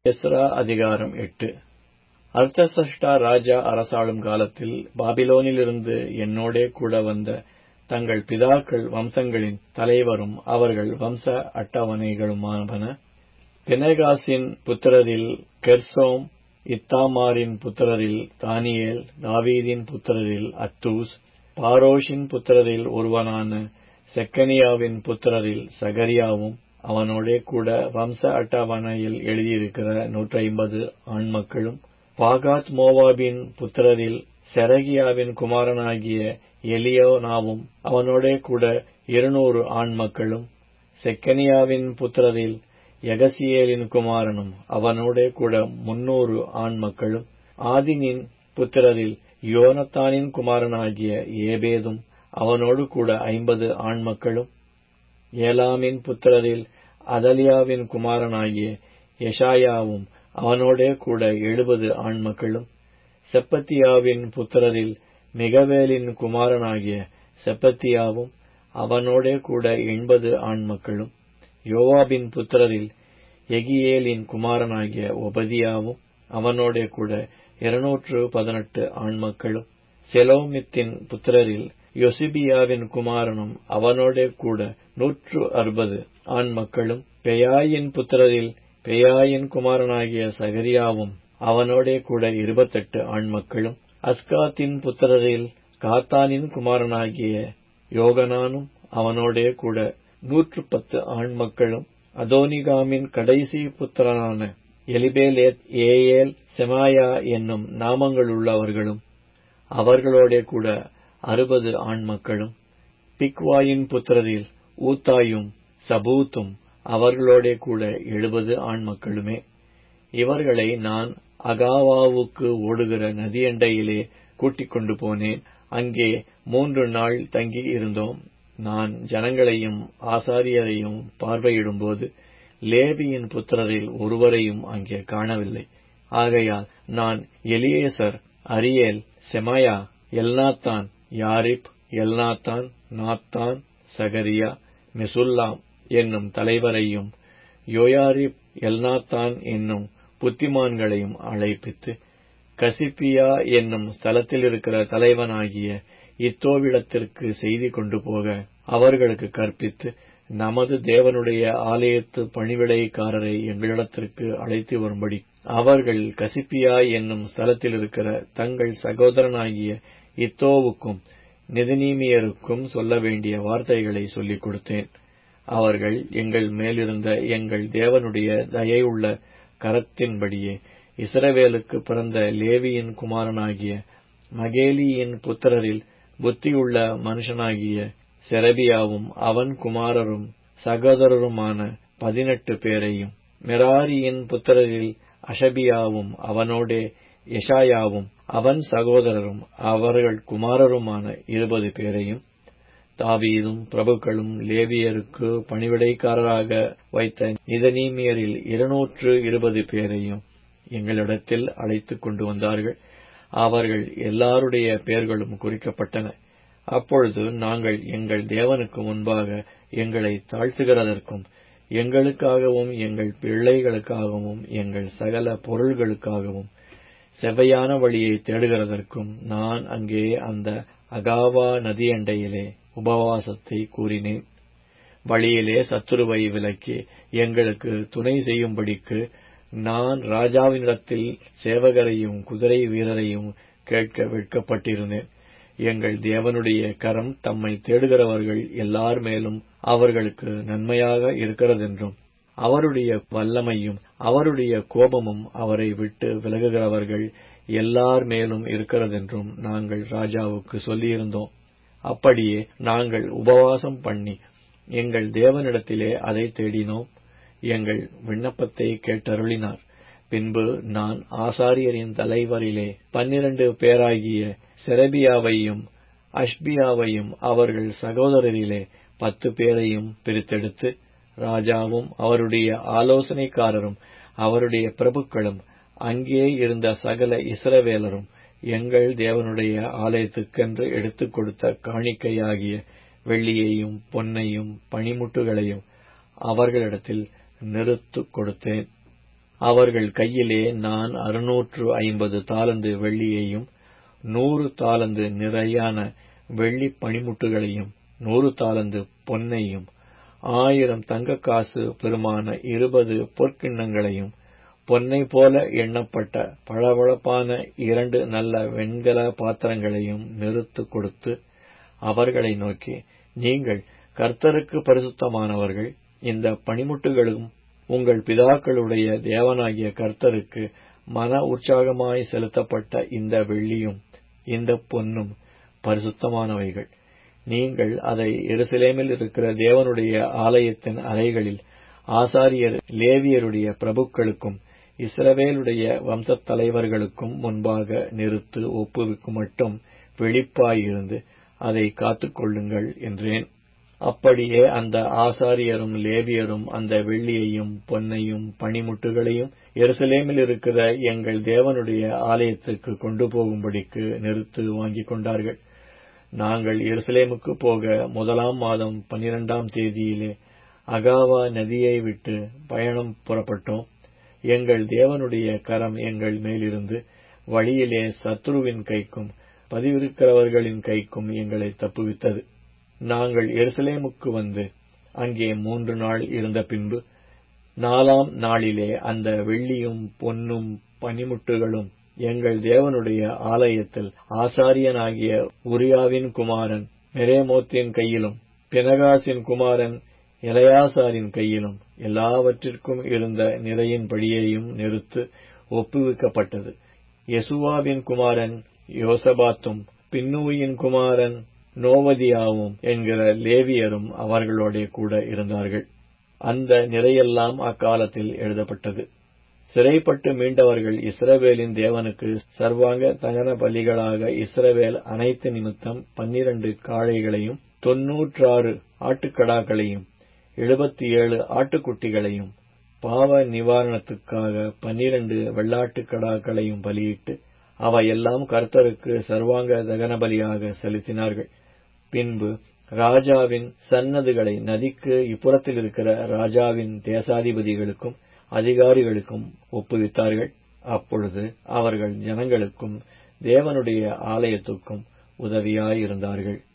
Ezra அதிகாரம் எட்டு அர்த்தசஷ்டா ராஜா அரசாளும் காலத்தில் பாபிலோனிலிருந்து என்னோடே கூட வந்த தங்கள் பிதாக்கள் வம்சங்களின் தலைவரும் அவர்கள் வம்ச அட்டவணைகளுமாவன பினெகாசின் புத்திரரில் கெர்சோம் இத்தாமாரின் புத்திரரில் தானியேல் தாவீதின் புத்திரரில் அத்தூஸ் பாரோஷின் புத்திரரில் ஒருவனான செக்கனியாவின் புத்திரரில் சகரியாவும் அவனோடே கூட வம்ச அட்டவணையில் எழுதியிருக்கிற நூற்றைம்பது ஆண்மக்களும் பாகாத் மோவாபின் புத்திரரில் செரகியாவின் குமாரனாகிய எலியோனாவும் அவனோடே கூட இருநூறு ஆண்மக்களும் செக்கனியாவின் புத்திரரில் யகசியேலின் குமாரனும் அவனோடே கூட முன்னூறு ஆண்மக்களும் ஆதினின் புத்திரரில் யோனத்தானின் குமாரனாகிய ஏபேதும் அவனோடு கூட ஐம்பது ஆண்மக்களும் ஏலாமின் புத்திரரில் அதலியாவின் குமாரனாகிய எஷாயாவும் அவனோடே கூட எழுபது ஆண்மக்களும் செப்பத்தியாவின் புத்திரரில் மிகவேலின் குமாரனாகிய செப்பத்தியாவும் அவனோடே கூட எண்பது ஆண்மக்களும் யோவாபின் புத்திரரில் எகியேலின் குமாரனாகிய ஒபதியாவும் அவனோடே கூட இருநூற்று பதினெட்டு ஆண்மக்களும் செலோமித்தின் புத்திரரில் யொசிபியாவின் குமாரனும் அவனோடே கூட நூற்று அறுபது ஆண்மக்களும் பெயாயின் புத்திரரில் பெயாயின் குமாரனாகிய சகரியாவும் அவனோடே கூட இருபத்தெட்டு ஆண்மக்களும் அஸ்காத்தின் புத்திரரில் காத்தானின் குமாரனாகிய யோகனானும் அவனோடே கூட நூற்று பத்து ஆண்மக்களும் அதோனிகாமின் கடைசி புத்திரனான எலிபேலேத் ஏயேல் செமாயா என்னும் நாமங்களுள்ளவர்களும் அவர்களோடே கூட அறுபது ஆண்மக்களும் பிக்வாயின் புத்திரரில் ஊத்தாயும் சபூத்தும் அவர்களோடே கூட எழுபது ஆண்மக்களுமே இவர்களை நான் அகாவாவுக்கு ஓடுகிற நதியண்டையிலே கூட்டிக் கொண்டு போனேன் அங்கே மூன்று நாள் தங்கி இருந்தோம் நான் ஜனங்களையும் ஆசாரியரையும் பார்வையிடும்போது லேபியின் புத்திரரில் ஒருவரையும் அங்கே காணவில்லை ஆகையால் நான் Eliezer Ariel Shemaiah Elnathan Jarib Elnathan Nathan Zechariah Meshullam என்னும் தலைவரையும் யோயாரிப் எல்நாத்தான் என்னும் புத்திமான்களையும் அழைப்பித்து கசிப்பியா என்னும் ஸ்தலத்தில் இருக்கிற தலைவனாகிய இத்தோவிடத்திற்கு செய்தி கொண்டு போக அவர்களுக்கு கற்பித்து நமது தேவனுடைய ஆலயத்து பணிவிடைக்காரரை எங்களிடத்திற்கு அழைத்து வரும்படி அவர்கள் கசிப்பியா என்னும் ஸ்தலத்தில் இருக்கிற தங்கள் சகோதரனாகிய இத்தோவுக்கும் நிதிநீமியருக்கும் சொல்ல வேண்டிய வார்த்தைகளை சொல்லிக் கொடுத்தேன் அவர்கள் எங்கள் மேலிருந்த எங்கள் தேவனுடைய தயையுள்ள கரத்தின்படியே இஸ்ரவேலுக்கு பிறந்த லேவியின் குமாரனாகிய மகேலியின் புத்திரரில் புத்தியுள்ள மனுஷனாகிய செரபியாவும் அவன் குமாரரும் சகோதரருமான பதினெட்டு பேரையும் மெராரியின் புத்திரரில் அஷபியாவும் அவனோடே எஷாயாவும் அவன் சகோதரரும் அவர்கள் குமாரருமான இருபது பேரையும் தாவீதும் பிரபுக்களும் லேவியருக்கு பணிவிடைக்காரராக வைத்த நிதனீமியரில் இருநூற்று இருபது பேரையும் எங்களிடத்தில் அழைத்துக் கொண்டு வந்தார்கள் அவர்கள் எல்லாருடைய பெயர்களும் குறிக்கப்பட்டன அப்பொழுது நாங்கள் எங்கள் தேவனுக்கு முன்பாக எங்களை தாழ்த்துகிறதற்கும் எங்களுக்காகவும் எங்கள் பிள்ளைகளுக்காகவும் எங்கள் சகல பொருள்களுக்காகவும் செவ்வையான வழியை தேடுகிறதற்கும் நான் அங்கே அந்த அகாவா நதியண்டையிலே உபவாசத்தை கூறினேன் வழியிலே சத்துருவை விலக்கி எங்களுக்கு துணை செய்யும்படிக்கு நான் ராஜாவினிடத்தில் சேவகரையும் குதிரை வீரரையும் கேட்க வெட்கப்பட்டிருந்தேன் எங்கள் தேவனுடைய கரம் தம்மை தேடுகிறவர்கள் எல்லார் மேலும் அவர்களுக்கு நன்மையாக இருக்கிறதென்றும் அவருடைய வல்லமையும் அவருடைய கோபமும் அவரை விட்டு விலகுகிறவர்கள் எல்லார் மேலும் இருக்கிறதென்றும் நாங்கள் ராஜாவுக்கு சொல்லியிருந்தோம் அப்படியே நாங்கள் உபவாசம் பண்ணி எங்கள் தேவனிடத்திலே அதை தேடினோம் எங்கள் விண்ணப்பத்தை கேட்டருளினார் பின்பு நான் ஆசாரியரின் தலைவரிலே பன்னிரண்டு பேராகிய செரபியாவையும் அஷ்பியாவையும் அவர்கள் சகோதரரிலே பத்து பேரையும் பிரித்தெடுத்து ராஜாவும் அவருடைய ஆலோசனைக்காரரும் அவருடைய பிரபுக்களும் அங்கே இருந்த சகல இஸ்ரவேலரும் எங்கள் தேவனுடைய ஆலயத்துக்கென்று எடுத்துக் கொடுத்த காணிக்கையாகிய வெள்ளியையும் பொன்னையும் பனிமுட்டுகளையும் அவர்களிடத்தில் நிறுத்துக் கொடுத்தேன் அவர்கள் கையிலே நான் அறுநூற்று ஐம்பது தாலந்து வெள்ளியையும் நூறு தாலந்து நிறையான வெள்ளிப் பணிமுட்டுகளையும் நூறு தாலந்து பொன்னையும் ஆயிரம் தங்கக் காசு பெருமான இருபது பொற்கிண்ணங்களையும் பொன்னை போல எண்ணப்பட்ட பளபளப்பான இரண்டு நல்ல வெண்கல பாத்திரங்களையும் நிறுத்து கொடுத்து அவர்களை நோக்கி நீங்கள் கர்த்தருக்கு பரிசுத்தமானவர்கள் இந்த பணிமுட்டுகளும் உங்கள் பிதாக்களுடைய தேவனாகிய கர்த்தருக்கு மன உற்சாகமாய் செலுத்தப்பட்ட இந்த வெள்ளியும் இந்த பொன்னும் பரிசுத்தமானவைகள் நீங்கள் அதை எருசலேமில் இருக்கிற தேவனுடைய ஆலயத்தின் அறைகளில் ஆசாரியர் லேவியருடைய பிரபுக்களுக்கும் இஸ்ரவேலுடைய வம்சத் தலைவர்களுக்கும் முன்பாக நிறுத்து ஒப்புவிக்கும் மட்டும் வெளிப்பாயிருந்து அதை காத்துக்கொள்ளுங்கள் என்றேன் அப்படியே அந்த ஆசாரியரும் லேவியரும் அந்த வெள்ளியையும் பொன்னையும் பணிமுட்டுகளையும் எருசலேமில் இருக்கிற எங்கள் தேவனுடைய ஆலயத்துக்கு கொண்டு போகும்படிக்கு நிறுத்து வாங்கிக் கொண்டார்கள் நாங்கள் எருசலேமுக்கு போக முதலாம் மாதம் பன்னிரெண்டாம் தேதியிலே அகாவா நதியை விட்டு பயணம் புறப்பட்டோம் எங்கள் தேவனுடைய கரம் எங்கள் மேலிருந்து வழியிலே சத்ருவின் கைக்கும் பதிவிருக்கிறவர்களின் கைக்கும் எங்களை தப்புவித்தது நாங்கள் எருசலேமுக்கு வந்து அங்கே மூன்று நாள் இருந்த பின்பு நாலாம் நாளிலே அந்த வெள்ளியும் பொன்னும் பனிமுட்டுகளும் எங்கள் தேவனுடைய ஆலயத்தில் ஆசாரியனாகிய உரியாவின் குமாரன் மெரேமோத்தின் கையிலும் பினகாசின் குமாரன் எலையாசாரின் கையிலும் எல்லாவற்றிற்கும் இருந்த நிறையின்படியேயும் நிறுத்து ஒப்புவிக்கப்பட்டது யெசுவாவின் குமாரன் யோசபாத்தும் பின்னூயின் குமாரன் நோவதியாவும் என்கிற லேவியரும் அவர்களோட கூட இருந்தார்கள் அந்த நிறையெல்லாம் அக்காலத்தில் எழுதப்பட்டது சிறைப்பட்டு மீண்டவர்கள் இஸ்ரவேலின் தேவனுக்கு சர்வாங்க தகன பலிகளாக இஸ்ரவேல் அனைத்து நிமித்தம் பன்னிரண்டு காளைகளையும் தொன்னூற்றாறு ஆட்டுக்கடாக்களையும் எழுபத்தி ஏழு ஆட்டுக்குட்டிகளையும் பாவ நிவாரணத்துக்காக பன்னிரண்டு வெள்ளாட்டுக்கடாக்களையும் பலியிட்டு அவையெல்லாம் கர்த்தருக்கு சர்வாங்க தகன பலியாக செலுத்தினார்கள் பின்பு ராஜாவின் சன்னதுகளை நதிக்கு இப்புறத்தில் இருக்கிற ராஜாவின் தேசாதிபதிகளுக்கும் அதிகாரிகளுக்கும் ஒப்புவித்தார்கள் அப்பொழுது அவர்கள் ஜனங்களுக்கும் தேவனுடைய ஆலயத்துக்கும் உதவியாயிருந்தார்கள்